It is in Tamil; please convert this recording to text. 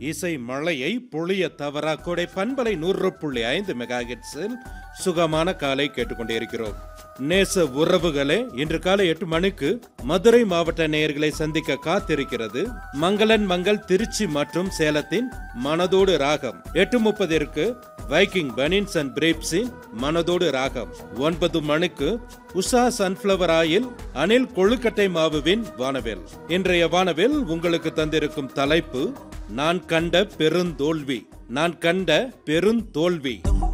இசை மழையை பொழிய தவறா கொடை பண்பலை நூறு புள்ளி ஐந்து மெகா சுகமான காலை கேட்டுக்கொண்டே இருக்கிறோம் நேச உறவுகளே இன்று காலை எட்டு மணிக்கு மதுரை மாவட்ட நேயர்களை சந்திக்க காத்திருக்கிறது மங்களன் மங்கள் திருச்சி மற்றும் சேலத்தின் மனதோடு ராகம் எட்டு முப்பதிற்கு வைக்கிங் பனின்ஸ் அண்ட் பிரேப்ஸின் மனதோடு ராகம் ஒன்பது மணிக்கு உஷா சன்ஃபிளவர் ஆயில் அனில் கொழுக்கட்டை மாவுவின் வானவில் இன்றைய வானவில் உங்களுக்கு தந்திருக்கும் தலைப்பு நான் கண்ட பெருந்தோல்வி நான் கண்ட பெருந்தோல்வி